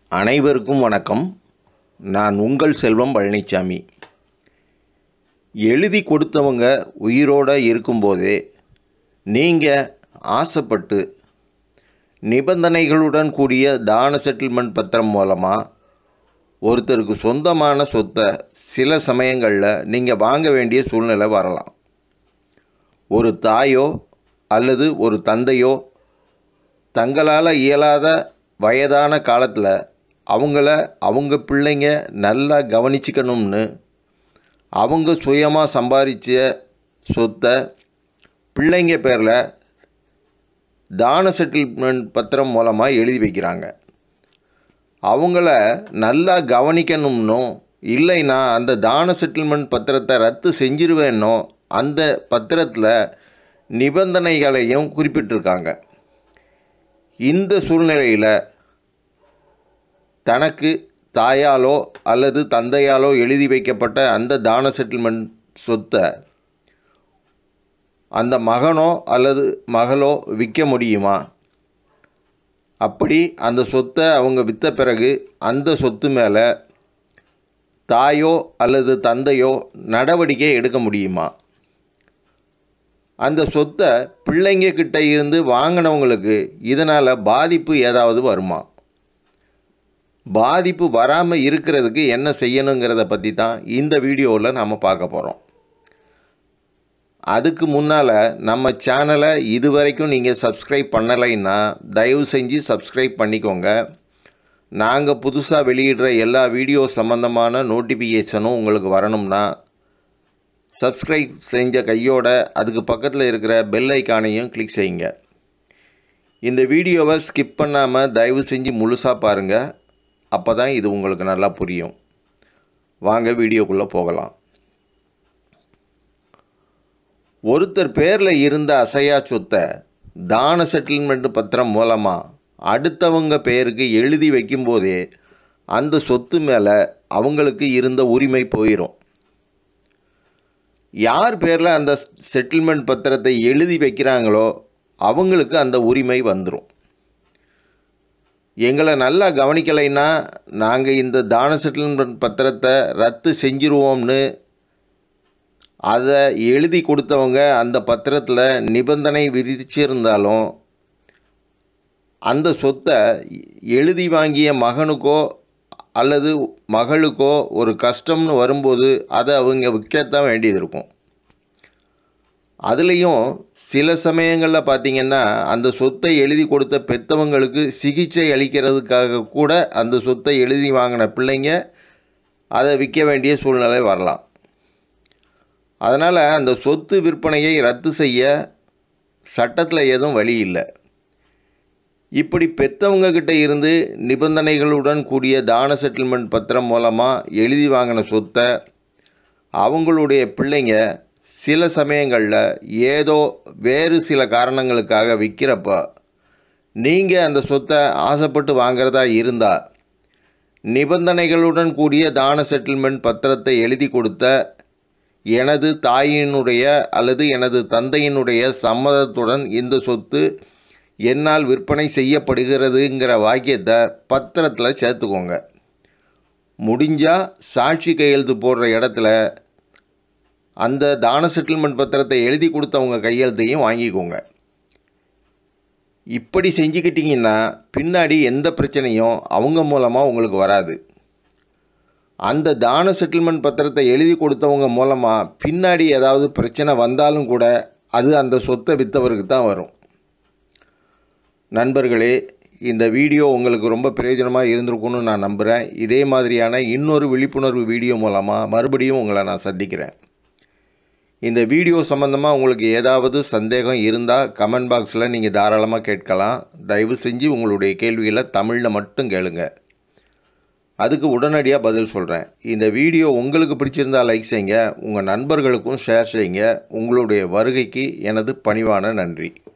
அனைவருக்கும் வணக்கம் நான் உங்கள் செல்வம் பழனிசாமி எழுதி கொடுத்தவங்க உயிரோடு இருக்கும்போதே நீங்கள் ஆசைப்பட்டு நிபந்தனைகளுடன் கூடிய தான செட்டில்மெண்ட் பத்திரம் மூலமாக ஒருத்தருக்கு சொந்தமான சொத்தை சில சமயங்களில் நீங்கள் வாங்க வேண்டிய சூழ்நிலை வரலாம் ஒரு தாயோ அல்லது ஒரு தந்தையோ தங்களால் இயலாத வயதான காலத்தில் அவங்கள அவங்க பிள்ளைங்க நல்லா கவனிச்சுக்கணும்னு அவங்க சுயமாக சம்பாதிச்ச சொத்தை பிள்ளைங்க பேரில் தான செட்டில்மெண்ட் பத்திரம் மூலமாக எழுதி வைக்கிறாங்க அவங்கள நல்லா கவனிக்கணும்னும் இல்லைன்னா அந்த தான செட்டில்மெண்ட் பத்திரத்தை ரத்து செஞ்சிருவேன்னோ அந்த பத்திரத்தில் நிபந்தனைகளையும் குறிப்பிட்டிருக்காங்க இந்த சூழ்நிலையில் தனக்கு தாயாலோ அல்லது தந்தையாலோ எழுதி வைக்கப்பட்ட அந்த தான செட்டில்மெண்ட் சொத்தை அந்த மகனோ அல்லது மகளோ விற்க முடியுமா அப்படி அந்த சொத்தை அவங்க விற்ற பிறகு அந்த சொத்து மேலே தாயோ அல்லது தந்தையோ நடவடிக்கை எடுக்க முடியுமா அந்த சொத்தை பிள்ளைங்க கிட்ட இருந்து வாங்கினவங்களுக்கு இதனால் பாதிப்பு ஏதாவது வருமா பாதிப்பு வராமல் இருக்கிறதுக்கு என்ன செய்யணுங்கிறத பற்றி தான் இந்த வீடியோவில் நாம் பார்க்க போகிறோம் அதுக்கு முன்னால் நம்ம சேனலை இது வரைக்கும் நீங்கள் சப்ஸ்கிரைப் பண்ணலைன்னா தயவு செஞ்சு சப்ஸ்கிரைப் பண்ணிக்கோங்க நாங்கள் புதுசாக வெளியிடுற எல்லா வீடியோ சம்மந்தமான நோட்டிஃபிகேஷனும் உங்களுக்கு வரணும்னா சப்ஸ்கிரைப் செஞ்ச கையோட அதுக்கு பக்கத்தில் இருக்கிற பெல் ஐக்கானையும் கிளிக் செய்யுங்க இந்த வீடியோவை ஸ்கிப் பண்ணாமல் தயவு செஞ்சு முழுசாக பாருங்கள் அப்போ தான் இது உங்களுக்கு நல்லா புரியும் வாங்க வீடியோக்குள்ளே போகலாம் ஒருத்தர் பேரில் இருந்த அசையா சொத்தை தான செட்டில்மெண்ட் பத்திரம் மூலமாக அடுத்தவங்க பேருக்கு எழுதி வைக்கும்போதே அந்த சொத்து மேலே அவங்களுக்கு இருந்த உரிமை போயிடும் யார் பேரில் அந்த செட்டில்மெண்ட் பத்திரத்தை எழுதி வைக்கிறாங்களோ அவங்களுக்கு அந்த உரிமை வந்துடும் எங்களை நல்லா கவனிக்கலைன்னா நாங்கள் இந்த தான செட்டில்மெண்ட் பத்திரத்தை ரத்து செஞ்சிருவோம்னு அதை எழுதி கொடுத்தவங்க அந்த பத்திரத்தில் நிபந்தனை விதிச்சிருந்தாலும் அந்த சொத்தை எழுதி வாங்கிய மகனுக்கோ அல்லது மகளுக்கோ ஒரு கஷ்டம்னு வரும்போது அதை அவங்க விற்கத்தான் வேண்டியது இருக்கும் அதுலேயும் சில சமயங்களில் பார்த்திங்கன்னா அந்த சொத்தை எழுதி கொடுத்த பெற்றவங்களுக்கு சிகிச்சை அளிக்கிறதுக்காக கூட அந்த சொத்தை எழுதி வாங்கின பிள்ளைங்க அதை விற்க வேண்டிய சூழ்நிலை வரலாம் அதனால் அந்த சொத்து விற்பனையை ரத்து செய்ய சட்டத்தில் எதுவும் வழி இல்லை இப்படி பெற்றவங்க கிட்ட இருந்து நிபந்தனைகளுடன் கூடிய தான செட்டில்மெண்ட் பத்திரம் மூலமாக எழுதி வாங்கின சொத்தை அவங்களுடைய பிள்ளைங்க சில சமயங்களில் ஏதோ வேறு சில காரணங்களுக்காக விற்கிறப்ப நீங்கள் அந்த சொத்தை ஆசைப்பட்டு வாங்கிறதா இருந்தால் நிபந்தனைகளுடன் கூடிய தான செட்டில்மெண்ட் பத்திரத்தை எழுதி கொடுத்த எனது தாயினுடைய அல்லது எனது தந்தையினுடைய சம்மதத்துடன் இந்த சொத்து என்னால் விற்பனை செய்யப்படுகிறதுங்கிற வாக்கியத்தை பத்திரத்தில் சேர்த்துக்கோங்க முடிஞ்சால் சாட்சி கையெழுத்து போடுற இடத்துல அந்த தான செட்டில்மெண்ட் பத்திரத்தை எழுதி கொடுத்தவங்க கையெழுத்தையும் வாங்கிக்கோங்க இப்படி செஞ்சுக்கிட்டிங்கன்னா பின்னாடி எந்த பிரச்சனையும் அவங்க மூலமாக உங்களுக்கு வராது அந்த தான செட்டில்மெண்ட் பத்திரத்தை எழுதி கொடுத்தவங்க மூலமாக பின்னாடி ஏதாவது பிரச்சனை வந்தாலும் கூட அது அந்த சொத்தை விற்றவருக்கு தான் வரும் நண்பர்களே இந்த வீடியோ உங்களுக்கு ரொம்ப பிரயோஜனமாக இருந்திருக்கும்னு நான் நம்புகிறேன் இதே மாதிரியான இன்னொரு விழிப்புணர்வு வீடியோ மூலமாக மறுபடியும் உங்களை நான் சந்திக்கிறேன் இந்த வீடியோ சம்மந்தமாக உங்களுக்கு ஏதாவது சந்தேகம் இருந்தால் கமெண்ட் பாக்ஸில் நீங்கள் தாராளமாக கேட்கலாம் தயவு செஞ்சு உங்களுடைய கேள்விகளை தமிழில் மட்டும் கேளுங்க அதுக்கு உடனடியாக பதில் சொல்கிறேன் இந்த வீடியோ உங்களுக்கு பிடிச்சிருந்தால் லைக் செய்யுங்க உங்கள் நண்பர்களுக்கும் ஷேர் செய்யுங்க உங்களுடைய வருகைக்கு எனது பணிவான நன்றி